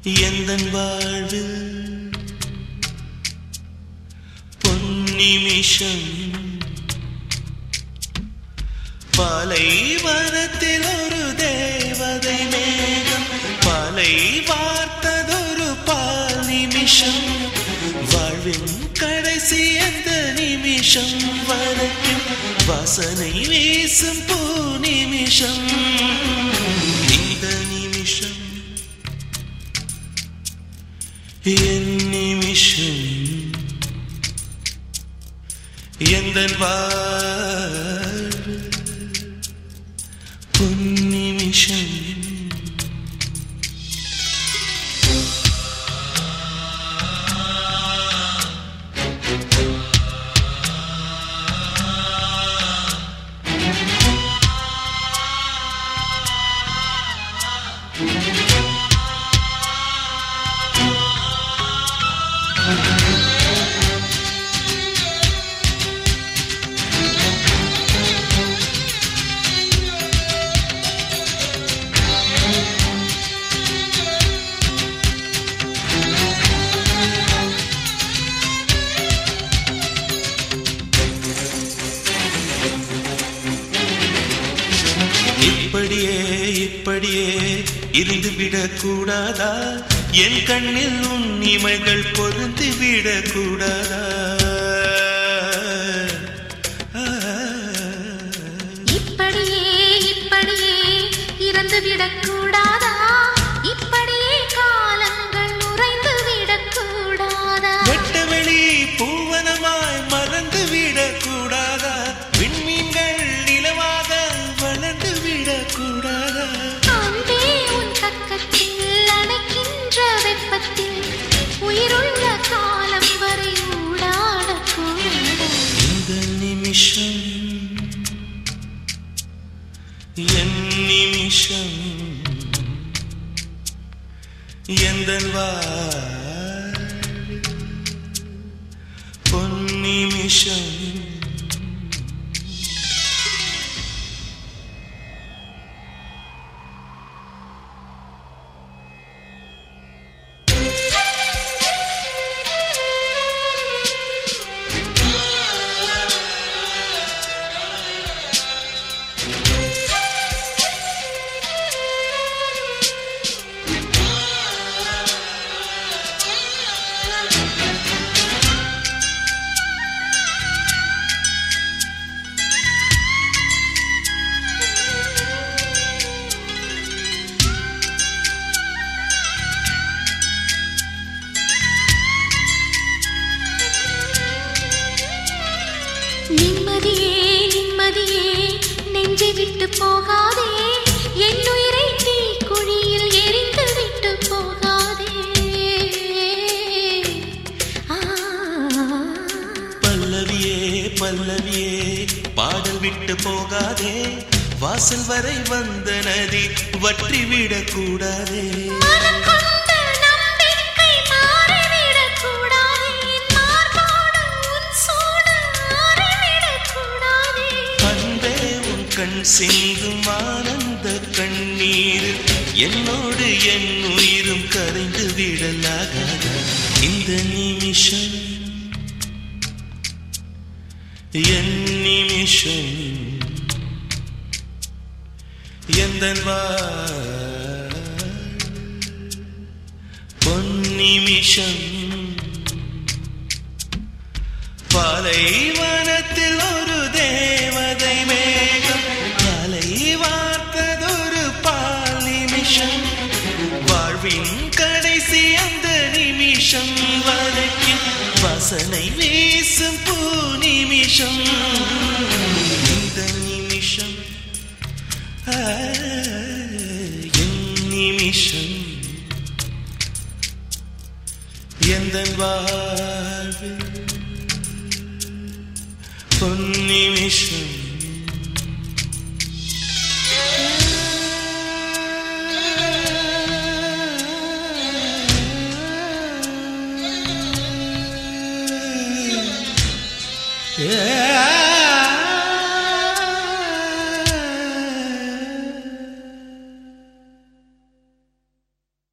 எந்தன் வாழ்வில் பொன்னிமிஷம் பாலைவனத்தில் ஒரு தேவதை மேகம் பாலை வார்த்ததொரு பால் நிமிஷம் வாழ்வின் கடைசி அந்த நிமிஷம் வரைக்கும் வாசனை வீசும் பூ நிமிஷம் இந்த நிமிஷம் என் நிமிஷம் எந்த வாழ்வு பொன்னிமிஷம் இப்படியே இப்படியே இருந்து விடக்கூடாதா என் கண்ணில் உன் இமைகள் பொருந்து விடக்கூடாதா இப்படியே இப்படியே இறந்து விடக்கூடாதா இப்படியே காலங்கள் உறைந்து விடக்கூடாதா வெட்டவெளி பூவனமாய் மறந்து விடக்கூடாதா விண்மீன்கள் நிலவாக வளர்ந்து விடக்கூடாதா அன்பே உன் பக்கத்தில் அணைக்கின்ற வெப்பத்தில் உயிருள்ள காலம் வரை ஊடாடக்கூடாதா இந்த நிமிஷம் என் நிமிஷம் எந்த பொன்னிமிஷம் நிம்மதியே நிம்மதியே நெஞ்சை விட்டு போகாதே என் உயிரை தீ குழியில் எரிந்து விட்டு போகாதே ஆ, பல்லவியே பல்லவியே பாடல் விட்டு போகாதே வாசல் வரை வந்த நதி வற்றி விடக்கூடாதே மனம் கொண்ட நம்பிக்கை மாறிவிடக்கூடாதே. என் மார்போடு உன் சூடு ஆறிவிடக்கூடாதே. அன்பே உன் கண் சிந்தும் ஆனந்த கண்ணீர் என்னோடு என் உயிரும் கரைந்து விடலாகாத இந்த நிமிஷம் என் நிமிஷம் எந்த பொன்னிமிஷம் பாலைவனத்தில் ஒரு தேவதை மேகம் காலை வார்த்ததொரு பால் நிமிஷம் வாழ்வின் கடைசி அந்த நிமிஷம் வரைக்கும் வாசனை வீசும் பூ நிமிஷம் இந்த நிமிஷம் ஆ, என் நிமிஷம் எந்த வாழ்வில் பொன்னிமிஷம் Yeah.